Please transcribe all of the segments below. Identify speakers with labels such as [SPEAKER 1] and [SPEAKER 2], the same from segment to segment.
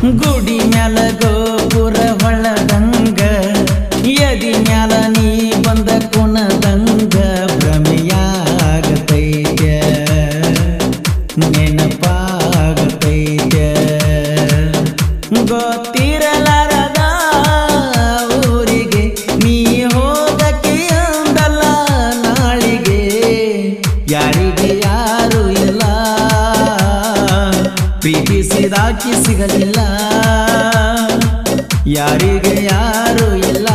[SPEAKER 1] ಗುಡಿ ಮ್ಯಾಲ ಗೋಪುರ ಹೊಳ್ಳದಂಗ ಎದಿ ಮ್ಯಾಲ ನೀ ಬಂದ ಕುಣದಂಗ ಭ್ರಮೆಯಾಗತೈತೆ ನೆನಪಾಗತೈತೆ ಗೊತ್ತಿರಲಾರದ ಊರಿಗೆ ನೀ ಹೋಗಕ್ಕೆ ಅಂದಲ್ಲ ನಾಳಿಗೆ ಯಾರಿಗೆ ಯಾರು ಇಲ್ಲ ಪ್ರೀತಿಸಿದಾಕಿ ಸಿಗಲಿಲ್ಲ ಯಾರಿಗೆ ಯಾರು ಇಲ್ಲ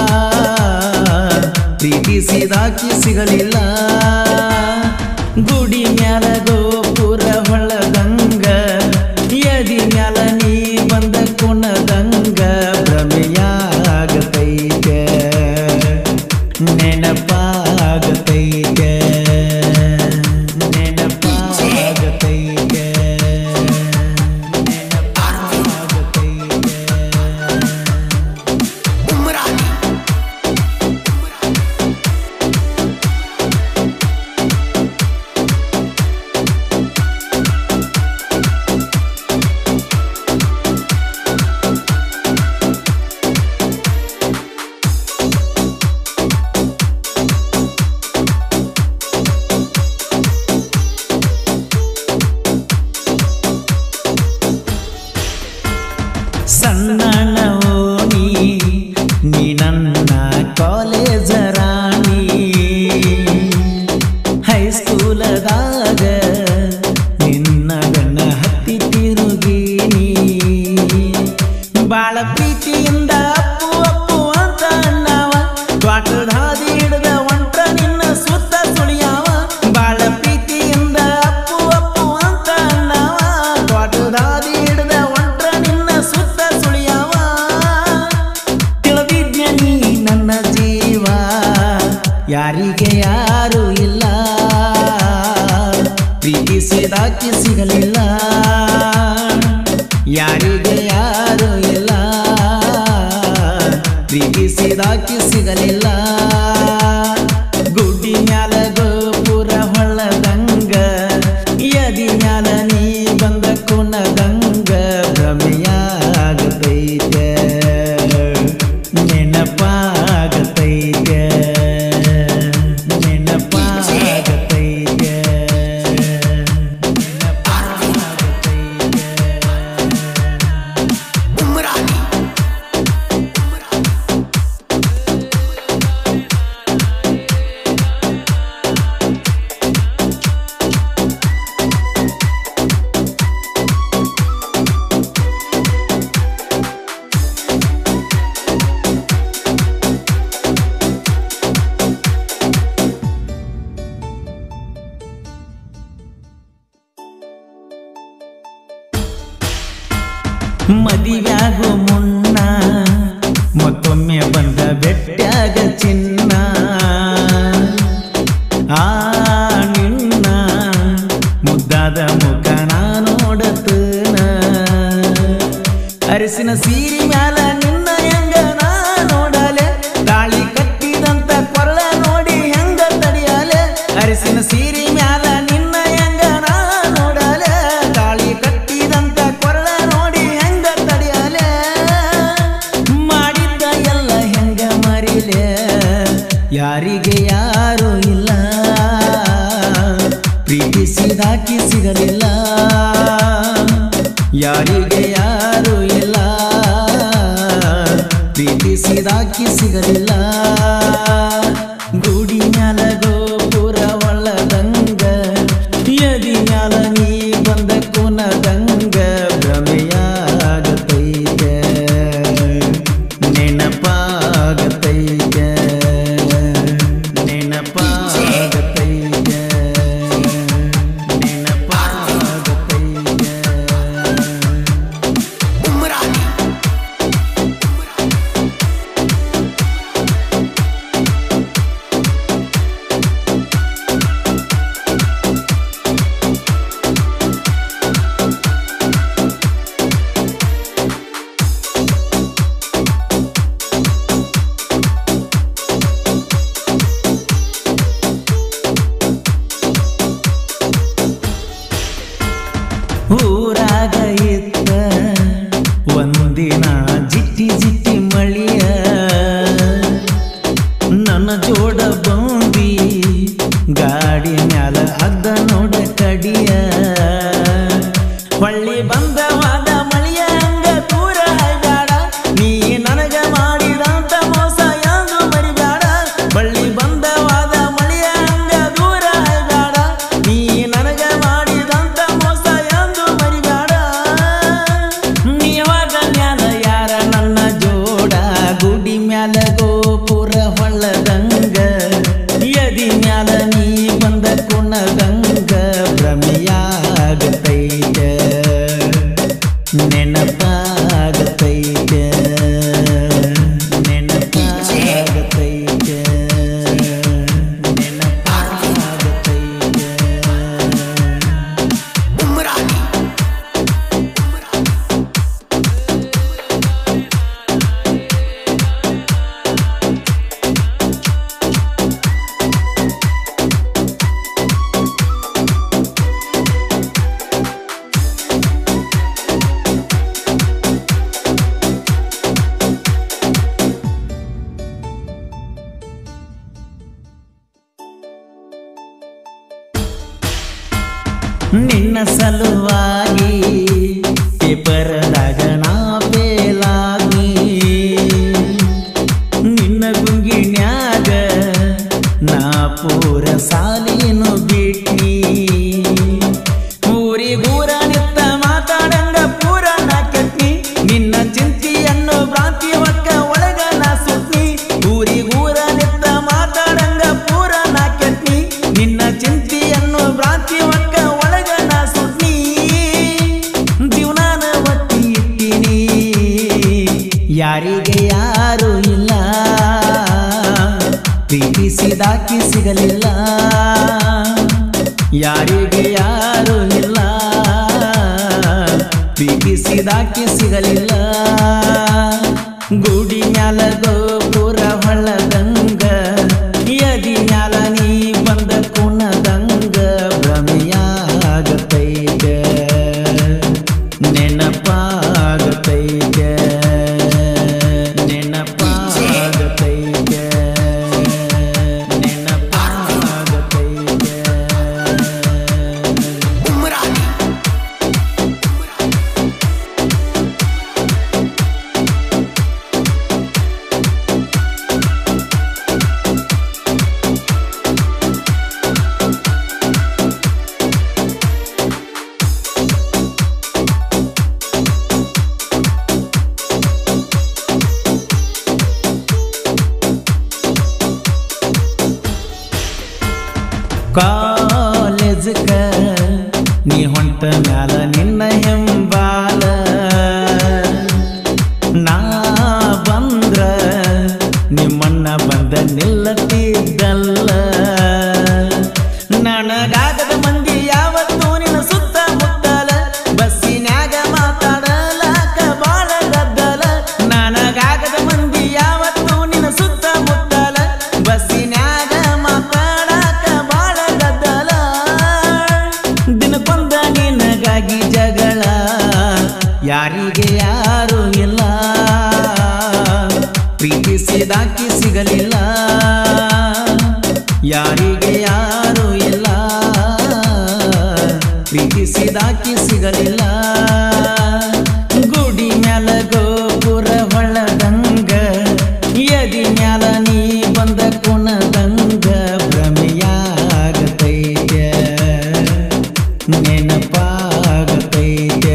[SPEAKER 1] ಪ್ರೀತಿಸಿದಾಕಿ ಸಿಗಲಿಲ್ಲ ಗುಡಿ ಮ್ಯಾಲ ಗೋಪುರ ಹೊಳ್ಳದಂಗ ಎದಿ ಮ್ಯಾಲ ನೀ ಬಂದ ಕುಣದಂಗ ಭ್ರಮೆಯಾಗತೈತೆ ನೆನಪಾಗತೈತೆ ನೆನಪಾಗತೈತೆ ನೆನಪಾಗತೈತೆ
[SPEAKER 2] उमरानी
[SPEAKER 1] ಸಣ್ಣ ಓಣಿ ನೀ ನನ್ನ ಕಾಲೇಜ ರಾಣಿ ಹೈಸ್ಕೂಲದಾಗ ನಿನ್ನ ಗಣ್ಣ ಹತ್ತಿ ತಿರುಗೀನಿ ಬಾಳ ಪ್ರೀತಿಯಿಂದ ಅಪ್ಪು ಅಪ್ಪು ಅಂತ ಅಣ್ಣವ ತ್ವಾಟದ ಹಾದಿ ಹಿಡ್ದ ಒಂಟ್ರ ನಿನ್ನ ಸುತ್ತ ಸುಳಿಯಾವ ಬಾಳ ಪ್ರೀತಿಯಿಂದ ಅಪ್ಪು ಅಪ್ಪು ಅಂತ ಅಣ್ಣವ ತ್ವಾಟದ ಹಾದಿ ಹಿಡ್ದ ಒಂಟ್ರ ನಿನ್ನ ಸುತ್ತ ಸುಳಿಯಾವ ತಿಳಿದಿದ್ಯ ನೀ ನನ್ನ ಜೀವ ಯಾರಿಗೆ ಯಾರು ಇಲ್ಲ ಪ್ರೀತಿಸಿದಾಕಿ ಸಿಗಲಿಲ್ಲ ಯಾರಿಗೆ ಯಾರು ಇಲ್ಲ ಪ್ರೀತಿಸಿದಾಕಿ ಸಿಗಲಿಲ್ಲ ಗುಡ್ಡಿ ಮ್ಯಾಲ ಗೋಪುರ ಹೊಳ್ಳದಂಗ ಎದಿ ಮ್ಯಾಲ ನೀ ಬಂದ ಕುಣದಂಗ ಭ್ರಮೆಯಾಗತೈತೆ ನೆನಪಾಗತೈತೆ ನೆನಪಾಗತೈತೆ ನೆನಪಾಗತೈತೆ
[SPEAKER 2] उमरानी
[SPEAKER 1] ಮದಿವ್ಯಾಗೋ ಮುನ್ನ ಮತ್ತೊಮ್ಮೆ ಬಂದ ಬೆಟ್ಟ್ಯಾಗ ಚಿನ್ನ ಆ ನಿನ್ನ ಮುದ್ದಾದ ಮುಖ ನಾ ನೋಡತನ ಅರಸಿನ ಸೀರಿ ಮ್ಯಾಲ ನಿನ್ನ ಹೆಂಗ ನಾ ನೋಡಲೆ ತಾಳಿ ಕಟ್ಟಿದಂತ ಕೊರಳ ನೋಡಿ ಹೆಂಗ ತಡಿಯಲೆ ಅರಸಿನ ಸೀರಿ ಮ್ಯಾಲ ನಿನ್ನ ಹೆಂಗ ನಾ ನೋಡಲೆ ತಾಳಿ ಕಟ್ಟಿದಂತ ಕೊರಳ ನೋಡಿ ಹೆಂಗ ತಡಿಯಲೆ ಮಾಡಿದ್ದ ಎಲ್ಲ ಹೆಂಗ ಮರಿಲೆ ಯಾರಿಗೆ ಯಾರು ಇಲ್ಲ ಪ್ರೀತಿಸಿದಾಕಿ ಸಿಗಲಿಲ್ಲ ಯಾರಿಗೆ ಯಾರು ಇಲ್ಲ ಪ್ರೀತಿಸಿದಾಕಿ ಸಿಗಲಿಲ್ಲ ಗುಡಿ ಮ್ಯಾಲ ಗೋಪುರ ಒಳ್ಳದಂಗ ಎದಿ ಮ್ಯಾಲ ನೀ ಬಂದ ಕುನದಂಗ ಭ್ರಮೆಯಾಗತೈತೆ ನೆನಪಾಗತೈತೆ ನೆನಪಾಗತೈತೆ ನೆನಪಾಗತೈತೆ
[SPEAKER 2] उमरानी
[SPEAKER 1] ಬಂದಿ ಗಾಡಿ ಮ್ಯಾಲ ಅದ್ದ ನೋಡ ಕಡಿಯ ಹೊಳ್ಳಿ ಬಂದವಾದ ಮಳಿಯ ಹಂಗ ದೂರ ಹಾಯ್ಬ್ಯಾಡ ನೀ ನನಗ ಮಾಡಿದಂತ ಮೋಸ ಎಂದು ಮರಿಬ್ಯಾಡ ಬಳ್ಳಿ ಬಂದವಾದ ಮಳಿಯ ಹಂಗ ದೂರ ಹಾಯ್ಬ್ಯಾಡ ನೀ ನನಗ ಮಾಡಿದಂತ ಮೋಸ ಎಂದು ಮರಿಬ್ಯಾಡ ನೀವಾಗ ಮ್ಯಾಲ ಯಾರ ನನ್ನ ಜೋಡ ಗುಡಿ ಮ್ಯಾಲ ಗೋಪುರ ಹೊಳ್ಳದಂಗ ಎದಿ ಮ್ಯಾಲ ನೀ ಬಂದ ಕುಣದಂಗ ಭ್ರಮೆಯಾಗತೈತ ನೆನಪಾಗತೈತ ನೆನಪಾಗತೈತ ನೆನಪಾಗತೈತ
[SPEAKER 2] उमरानी
[SPEAKER 1] ನಿನ್ನ ಸಲುವಾಗಿ ಪೇಪರ್ದಾಗ ನಾ ಬೇಲಾಗಿ ನಿನ್ನ ಗುಂಗಿನ್ಯಾಗ ನಾ ಪೂರ ಸಾಲಿನು ಬಿಟ್ನಿ ಊರಿಗೂರ ನಿತ್ತ ಮಾತಾಡಂಗ ಪೂರ ನಾ ಕೆಟ್ನಿ ನಿನ್ನ ಚಿಂತಿಯನ್ನು ಭ್ರಾಂತಿ ಒಕ್ಕ ಒಳಗ ನಾ ಸುಟ್ನಿ ಊರಿಗೂರ ನಿತ್ತ ಮಾತಾಡಂಗ ಪೂರ ನಾ ಕೆಟ್ನಿ ನಿನ್ನ ಚಿಂತಿಯನ್ನು ಭ್ರಾಂತಿ ಒಕ್ಕ ಒಳಗ ನಾ ಸುಟ್ನಿ ಜೀವನಾನ ಒತ್ತಿ ಇಟ್ಟಿನಿ ಯಾರಿಗೆ ಯಾರು ಇಲ್ಲ ಪ್ರೀತಿಸಿದಾಕಿ ಸಿಗಲಿಲ್ಲ ಯಾರಿಗೆ ಯಾರು ಇಲ್ಲ ಪ್ರೀತಿಸಿದಾಕಿ ಸಿಗಲಿಲ್ಲ ಗುಡಿ ಮ್ಯಾಲ ಗೋಪುರ ಹೊಳ್ಳದಂಗ ಯದಿ ಮ್ಯಾಲ ನೀ ಬಂದ ಕುಣದಂಗ ಭ್ರಮೆಯಾಗತೈತ ನೆನಪಾಗತೈತ ನೆನಪಾಗತೈತ ನೆನಪಾಗತೈತ
[SPEAKER 2] उमरानी
[SPEAKER 1] ಕಾಲೇಜ್ಕ ನೀ ಹೊಂಟ ಮ್ಯಾಲ ನಿನ್ನ ಹೆಂಬಾಲ ನಾ ಬಂದ್ರ ನಿಮ್ಮಣ್ಣ ಬಂದ ನಿಲ್ಲತಿದ್ದಲ್ಲ ನನಗಾಗದ ಮಂದಿ ಯಾವತ್ತೂ ನಿನ್ನ ಸುತ್ತ ಮುತ್ತಲ ಬಸ್ಸಿನ್ಯಾಗ ಮಾತಾಡಲಾಕ ಬಾಳ ಗದ್ದಲ ನನಗಾಗದ ಮಂದಿ ಯಾವತ್ತೂ ನಿನ್ನ ಸುತ್ತ ಮುತ್ತಲ ಬಸ್ಸಿನ್ಯಾಗ ಮಾತಾಡಾಕ ಬಾಳ ಗದ್ದಲ ದಿನಕ್ಕೊಂದ ನಿನಗಾಗಿ ಜಗಳ ಯಾರಿಗೆ ಯಾರು ಇಲ್ಲ ಪ್ರೀತಿಸಿದಾಕಿ ಸಿಗಲಿಲ್ಲ ಯಾರಿಗೆ ಯಾರು ಇಲ್ಲ ಪ್ರೀತಿಸಿದಾಕಿ ಸಿಗಲಿಲ್ಲ ಗುಡಿ ಮ್ಯಾಲ ಗೋಪುರ ಹೊಳ್ಳದಂಗ ಯದಿ ಮ್ಯಾಲ ನೀ ಬಂದ ಕುಣದಂಗ ಭ್ರಮೆಯಾಗತೈತ ನೆನಪಾಗತೈತ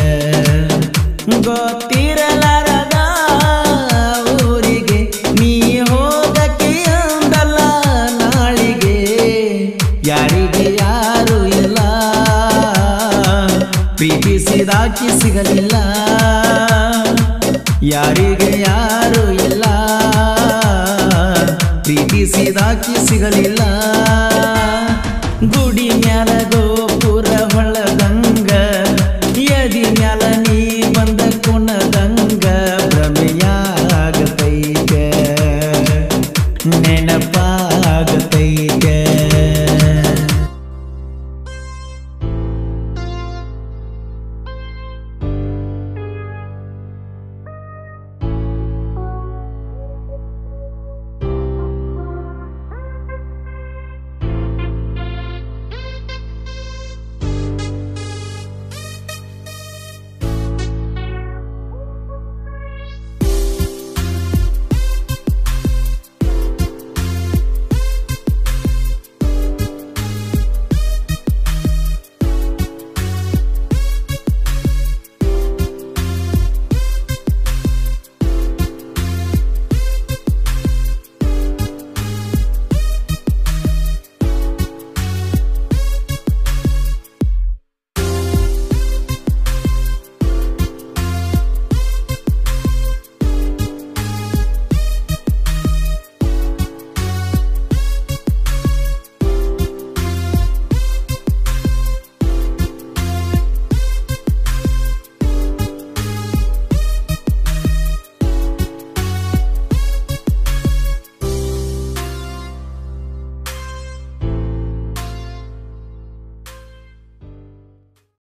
[SPEAKER 1] ಗೊತ್ತಿರಲಾರದ ಊರಿಗೆ ನೀ ಹೋಗಕ್ಕೆ ಅಂದಲ್ಲ ನಾಳಿಗೆ ಯಾರಿಗೆ ಯಾರು ಇಲ್ಲ ಪ್ರೀತಿಸಿದಾಕಿ ಸಿಗಲಿಲ್ಲ ಯಾರಿಗೆ ಯಾರು ಇಲ್ಲ ಪ್ರೀತಿಸಿದಾಕಿ ಸಿಗಲಿಲ್ಲ ಗುಡಿ ಮ್ಯಾಲ ಗೋ